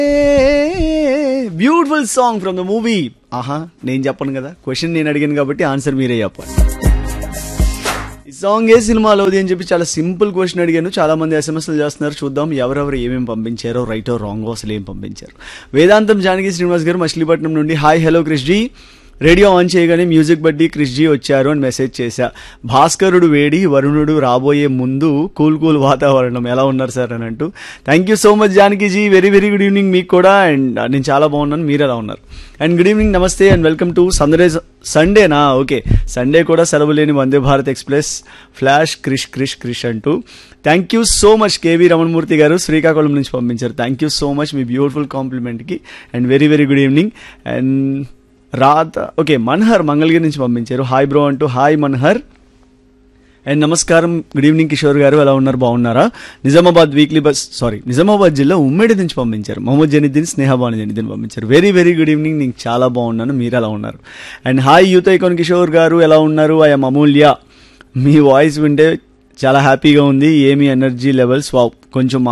beautiful song from the movie ఆహా నేను చెప్పను కదా క్వశ్చన్ నేను అడిగాను కాబట్టి ఆన్సర్ మీరే చెప్పాలి ఈ సాంగ్ ఏ సినిమాలోది అని చెప్పి చాలా సింపుల్ క్వశ్చన్ అడిగాను చాలా మంది ఎస్ఎంఎస్లు చేస్తున్నారు చూద్దాం ఎవరెవరు ఏమేమి పంపించారో రైటో రాంగో అసలు ఏం పంపించారు వేదాంతం జానకి శ్రీనివాస్ గారు మచిలీపట్నం నుండి hi hello Krishji radio on చేయగానే మ్యూజిక్ బడ్డీ క్రిష్జీ వచ్చారు అని మెసేజ్ చేశా భాస్కరుడు వేడి వరుణుడు రాబోయే ముందు కూల్ కూల్ వాతావరణం ఎలా ఉన్నారు సార్ అని అంటూ thank you so much Janakiji very very good evening మీకు కూడా అండ్ నేను చాలా బాగున్నాను మీరు ఎలా ఉన్నారు అండ్ గుడ్ ఈవినింగ్ నమస్తే అండ్ వెల్కమ్ టు సండే సండేనా ఓకే సండే కూడా సెలవు లేని వందే భారత్ ఎక్స్ప్రెస్ ఫ్లాష్ క్రిష్ క్రిష్ క్రిష్ అంటూ thank you so much KV Ramanamurthy garu Srikakulam నుంచి పంపించారు థ్యాంక్ యూ సో మచ్ మీ బ్యూటిఫుల్ కాంప్లిమెంట్కి and very very good evening and రాత ఓకే మన్హర్ మంగళగిరి నుంచి పంపించారు హాయ్ బ్రో అంటూ హాయ్ మన్హర్ అండ్ నమస్కారం గుడ్ ఈవినింగ్ కిషోర్ గారు ఎలా ఉన్నారు బాగున్నారా Nizamabad weekly bus sorry Nizamabad జిల్లా ఉమ్మడి నుంచి పంపించారు మొహమ్మద్ జనిద్దీన్ స్నేహబాను జనిద్దీన్ పంపించారు వెరీ వెరీ గుడ్ ఈవినింగ్ నేను చాలా బాగున్నాను మీరు ఎలా ఉన్నారు and hi youth icon Kishore garu ఎలా ఉన్నారు ఐఎమ్ అమూల్య మీ వాయిస్ వింటే చాలా హ్యాపీగా ఉంది ఏమి ఎనర్జీ లెవెల్స్ వావ్ కొంచెం